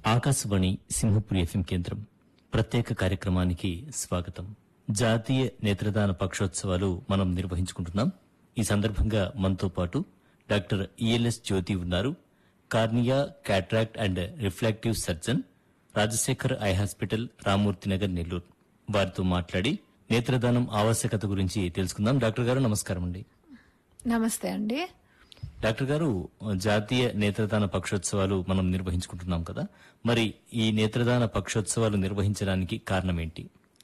Akashvani Simhapuri FM కేంద్రం ప్రత్యేక కార్యక్రమానికి స్వాగతం జాతీయ నేత్రదాన పక్షోత్సవాలు మనం నిర్వహించుకుంటున్నాం ఈ సందర్భంగా మనతో పాటు డాక్టర్ ఈఎల్ఎస్ జ్యోతి ఉన్నారు cornea cataract and refractive surgeon Rajasekhar eye hospital Ramurthy Nagar Nellore వారితో మాట్లాడి నేత్రదానం ఆవశ్యకత గురించి తెలుసుకుందాం డాక్టర్ గారు నమస్కారం అండి నమస్తే అండి డాక్టర్ గారు జాతీయ నేత్రదాన పక్షోత్సవాలు మనం నిర్వహించుకుంటున్నాం కదా మరి ఈ నేత్రదాన పక్షోత్సవాలు నిర్వహించడానికి కారణం ఏంటి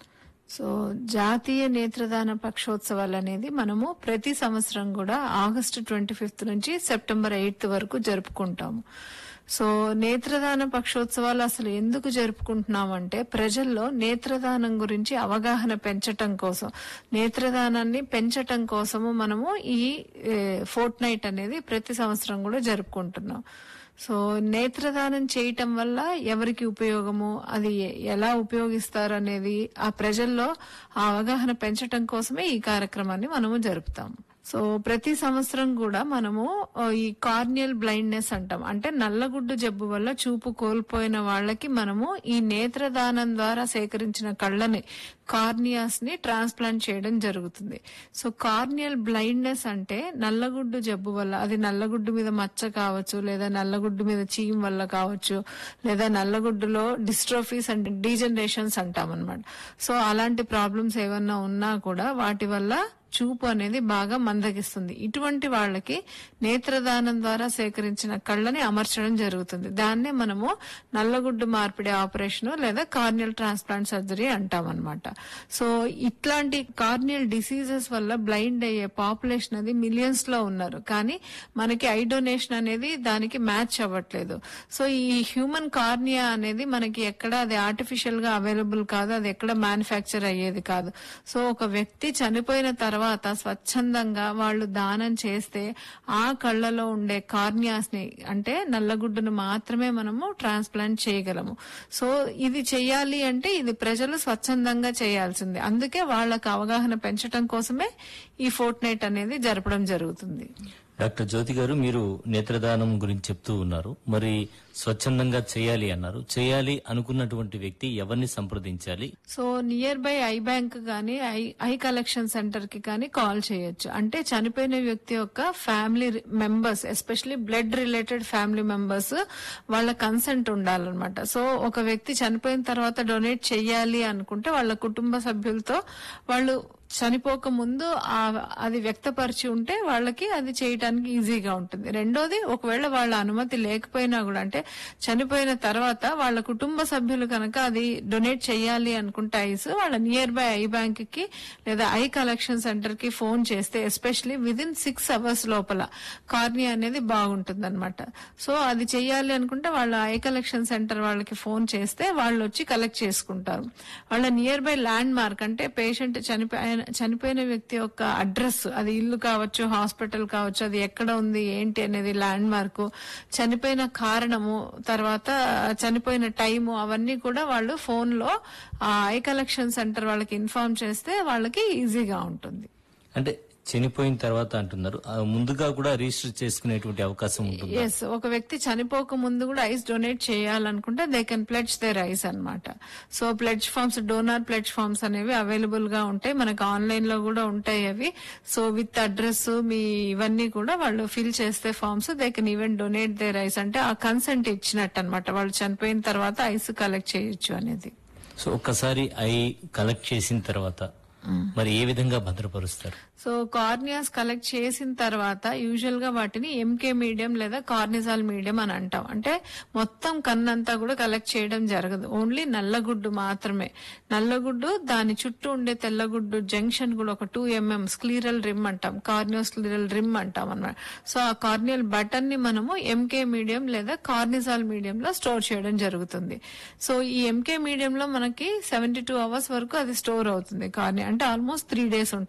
సో జాతీయ నేత్రదాన పక్షోత్సవాలు అనేది మనము ప్రతి సంవత్సరం కూడా ఆగస్టు ట్వంటీ ఫిఫ్త్ నుంచి సెప్టెంబర్ ఎయిత్ వరకు జరుపుకుంటాము సో నేత్రదాన పక్షోత్సవాలు అసలు ఎందుకు జరుపుకుంటున్నామంటే ప్రజల్లో నేత్రదానం గురించి అవగాహన పెంచటం కోసం నేత్రదానాన్ని పెంచటం కోసము మనము ఈ ఫోర్ట్ నైట్ అనేది ప్రతి సంవత్సరం కూడా జరుపుకుంటున్నాం సో నేత్రదానం చేయటం వల్ల ఎవరికి ఉపయోగము అది ఎ- ఎలా ఉపయోగిస్తారు అనేది ఆ ప్రజల్లో ఆ అవగాహన పెంచటం కోసమే ఈ కార్యక్రమాన్ని మనము జరుపుతాము సో ప్రతి సంవత్సరం కూడా మనము ఆ, ఈ కార్నియల్ బ్లైండ్నెస్ అంటాం అంటే నల్లగుడ్డు జబ్బు వల్ల చూపు కోల్పోయిన వాళ్ళకి మనము ఈ నేత్రదానం ద్వారా సేకరించిన కళ్ళని కార్నియాస్ ని ట్రాన్స్ప్లాంట్ చేయడం జరుగుతుంది సో కార్నియల్ బ్లైండ్నెస్ అంటే నల్లగుడ్డు జబ్బు వల్ల అది నల్లగుడ్డు మీద మచ్చ కావచ్చు లేదా నల్లగుడ్డు మీద చీమ్ వల్ల కావచ్చు లేదా నల్లగుడ్డులో డిస్ట్రోఫీస్ అండ్ డీజనరేషన్స్ అంటాం అనమాట సో అలాంటి ప్రాబ్లమ్స్ ఏమన్నా ఉన్నా కూడా వాటి వల్ల చూపు అనేది బాగా మందగిస్తుంది ఇటువంటి వాళ్ళకి నేత్రదానం ద్వారా సేకరించిన కళ్ళని అమర్చడం జరుగుతుంది దాన్నే మనము నల్లగుడ్డు మార్పిడి ఆపరేషన్ లేదా కార్నియల్ ట్రాన్స్ప్లాంట్ సర్జరీ అంటాం అనమాట సో ఇట్లాంటి కార్నియల్ డిసీజెస్ వల్ల బ్లైండ్ అయ్యే పాపులేషన్ అది మిలియన్స్ లో ఉన్నారు కానీ మనకి ఐ డొనేషన్ అనేది దానికి మ్యాచ్ అవ్వట్లేదు సో ఈ హ్యూమన్ కార్నియా అనేది మనకి ఎక్కడ అది ఆర్టిఫిషియల్ గా అవైలబుల్ కాదు అది ఎక్కడ మ్యానుఫ్యాక్చర్ అయ్యేది కాదు సో ఒక వ్యక్తి చనిపోయిన తర్వాత స్వచ్ఛందంగా వాళ్ళు దానం చేస్తే ఆ కళ్ళలో ఉండే కార్నియాస్ ని అంటే నల్లగుడ్డును మాత్రమే మనము ట్రాన్స్ప్లాంట్ చేయగలము సో ఇది చెయ్యాలి అంటే ఇది ప్రజలు స్వచ్ఛందంగా చేయాల్సిందే అందుకే వాళ్ళకు అవగాహన పెంచడం కోసమే ఈ ఫోర్ట్ నైట్ అనేది జరపడం జరుగుతుంది డాక్టర్ జ్యోతి గారు మీరు నేత్రదానం గురించి చెప్తూ ఉన్నారు మరి స్వచ్ఛందంగా చేయాలి అన్నారు చేయాలి అనుకున్నటువంటి వ్యక్తి ఎవరిని సంప్రదించాలి so near by eye bank కానీ ఐ ఐ కలెక్షన్ సెంటర్ కి కానీ కాల్ చేయొచ్చు అంటే చనిపోయిన వ్యక్తి యొక్క family members especially blood related family members వాళ్ళ కన్సెంట్ ఉండాలన్నమాట సో ఒక వ్యక్తి చనిపోయిన తర్వాత డొనేట్ చెయ్యాలి అనుకుంటే వాళ్ళ కుటుంబ సభ్యులతో వాళ్ళు చనిపోక ముందు ఆ- అది వ్యక్తపరిచి ఉంటే వాళ్ళకి అది చేయడానికి ఈజీగా ఉంటుంది రెండోది ఒకవేళ వాళ్ళ అనుమతి లేకపోయినా కూడా అంటే చనిపోయిన తర్వాత వాళ్ళ కుటుంబ సభ్యులు కనుక అది డొనేట్ చేయాలి అనుకుంటే ఐస్ వాళ్ళ నియర్ బై ఐ బ్యాంక్ కి లేదా ఐ కలెక్షన్ సెంటర్ కి ఫోన్ చేస్తే especially within six hours లోపల కార్నియా అనేది బాగుంటుంది అనమాట సో అది చెయ్యాలి అనుకుంటే వాళ్ళ ఐ కలెక్షన్ సెంటర్ వాళ్ళకి ఫోన్ చేస్తే వాళ్ళు వచ్చి కలెక్ట్ చేసుకుంటారు వాళ్ళ నియర్ బై ల్యాండ్ మార్క్ అంటే పేషెంట్ చనిపోయిన చనిపోయిన వ్యక్తి యొక్క అడ్రస్ అది ఇల్లు కావచ్చు హాస్పిటల్ కావచ్చు అది ఎక్కడ ఉంది ఏంటి అనేది ల్యాండ్ మార్క్ చనిపోయిన కారణము తర్వాత చనిపోయిన టైము అవన్నీ కూడా వాళ్ళు ఫోన్ లో ఆ ఐ కలెక్షన్ సెంటర్ వాళ్ళకి ఇన్ఫార్మ్ చేస్తే వాళ్ళకి ఈజీగా ఉంటుంది అంటే చనిపోయిన తర్వాత అంటున్నారు ఆ ముందుగా కూడా రిజిస్టర్ చేసుకునేటువంటి అవకాశం ఉంటుంది ఎస్ ఒక వ్యక్తి చనిపోక ముందు కూడా ఐస్ డొనేట్ చేయాలనుకుంటే they can pledge their eyes అన్నమాట so pledge forms donor pledge forms అనేవి అవైలబుల్ గా ఉంటాయి మనకు ఆన్లైన్ లో కూడా ఉంటాయి అవి సో విత్ అడ్రస్ మీ ఇవన్నీ కూడా వాళ్ళు ఫిల్ చేస్తే forms they can even donate their eyes అంటే ఆ కన్సెంట్ ఇచ్చినట్టు అనమాట వాళ్ళు చనిపోయిన తర్వాత ఐస్ కలెక్ట్ చేయొచ్చు అనేది సో ఒక్కసారి ఐ కలెక్ట్ చేసిన తర్వాత మరి ఏ విధంగా భద్రపరుస్తారు సో కార్నియాస్ కలెక్ట్ చేసిన తర్వాత యూజువల్ గా వాటిని ఎంకే మీడియం లేదా కార్నిజాల్ మీడియం అని అంటాం అంటే మొత్తం కన్నంతా కూడా కలెక్ట్ చేయడం జరగదు ఓన్లీ నల్లగుడ్డు మాత్రమే నల్లగుడ్డు దాని చుట్టూ ఉండే తెల్లగుడ్డు జంక్షన్ కూడా ఒక టూ ఎంఎం స్క్లీరల్ రిమ్ అంటాం కార్నియోస్క్లీరల్ రిమ్ అంటాం అన్నమాట సో ఆ కార్నియల్ బటన్ ని మనము ఎంకే మీడియం లేదా కార్నిజాల్ మీడియం లో స్టోర్ చేయడం జరుగుతుంది సో ఈ ఎంకే మీడియం లో మనకి సెవెంటీ టూ అవర్స్ వరకు అది స్టోర్ అవుతుంది కార్నియా అంటే ఆల్మోస్ట్ త్రీ డేస్ ఉంటుంది